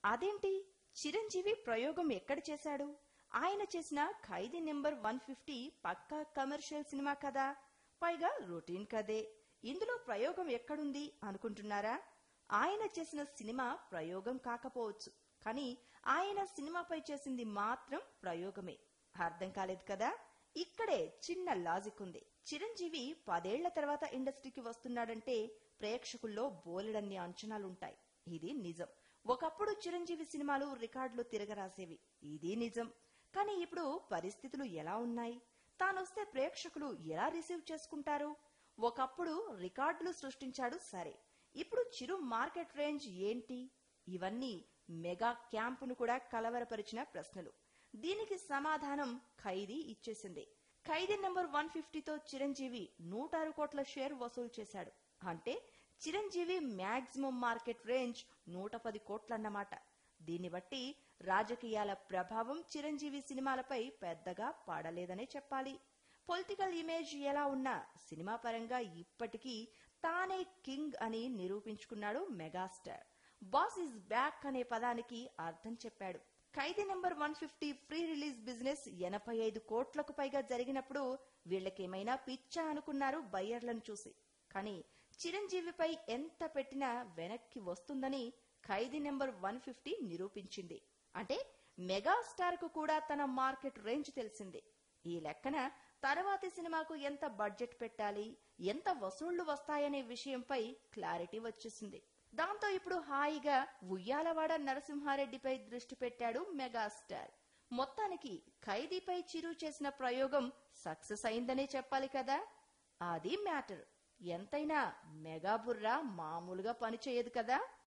అదేంటి చిరంజీవి ప్రయోగం ఎక్కడ చేశాడు ఆయన చేసిన ఖైదీ నెంబర్ వన్ ఫిఫ్టీ పక్కా కమర్షియల్ సినిమా కదా పైగా రొటీన్ కదే ఇందులో ప్రయోగం ఎక్కడుంది అనుకుంటున్నారా ఆయన చేసిన సినిమా ప్రయోగం కాకపోవచ్చు కానీ ఆయన సినిమాపై చేసింది మాత్రం ప్రయోగమే అర్థం కాలేదు కదా ఇక్కడే చిన్న లాజిక్ ఉంది చిరంజీవి పదేళ్ల తర్వాత ఇండస్ట్రీకి వస్తున్నాడంటే ప్రేక్షకుల్లో బోలెడన్ని అంచనాలుంటాయి ఇది నిజం ఒకప్పుడు చిరంజీవి సినిమాలు రికార్డులు తిరగరాసేవి ఇది నిజం కానీ ఇప్పుడు పరిస్థితులు ఎలా ఉన్నాయి తానొస్తే ప్రేక్షకులు ఎలా రిసీవ్ చేసుకుంటారు ఒకప్పుడు రికార్డులు సృష్టించాడు సరే ఇప్పుడు చిరు మార్కెట్ రేంజ్ ఏంటి ఇవన్నీ మెగా క్యాంపును కూడా కలవరపరిచిన ప్రశ్నలు దీనికి సమాధానం ఖైదీ ఇచ్చేసింది ఖైదీ నెంబర్ వన్ ఫిఫ్టీతో చిరంజీవి నూట ఆరు కోట్ల షేర్ వసూలు చేశాడు అంటే చిరంజీవి మ్యాక్సిమం మార్కెట్ రేంజ్ నూట పది కోట్లన్నమాట దీన్ని బట్టి రాజకీయాల ప్రభావం చిరంజీవి సినిమాలపై పెద్దగా పడలేదనే చెప్పాలి పొలిటికల్ ఇమేజ్ ఎలా ఉన్నా సినిమా పరంగా ఇప్పటికీ తానే కింగ్ అని నిరూపించుకున్నాడు మెగాస్టార్ బాస్ ఇస్ బ్యాక్ అనే పదానికి అర్థం చెప్పాడు Khaidi number one fifty pre release business ఎనభై ఐదు కోట్లకు పైగా జరిగినప్పుడు వీళ్లకేమైనా పిచ్చా అనుకున్నారు బయ్యర్లను చూసి కానీ చిరంజీవిపై ఎంత పెట్టినా వెనక్కి వస్తుందని ఖైదీ నెంబర్ వన్ ఫిఫ్టీ నిరూపించింది అంటే మెగాస్టార్ కు కూడా తన మార్కెట్ రేంజ్ తెలిసింది ఈ లెక్కన తర్వాతి సినిమాకు ఎంత బడ్జెట్ పెట్టాలి ఎంత వసూళ్లు వస్తాయనే విషయంపై క్లారిటీ వచ్చేసింది దాంతో ఇప్పుడు హాయిగా ఉయ్యాలవాడ నరసింహారెడ్డిపై దృష్టి పెట్టాడు మెగాస్టార్ మొత్తానికి ఖైదీపై చిరు చేసిన ప్రయోగం సక్సెస్ అయిందనే చెప్పాలి కదా అది మ్యాటర్ ఎంతైనా మెగా బుర్ర మామూలుగా పనిచేయదు కదా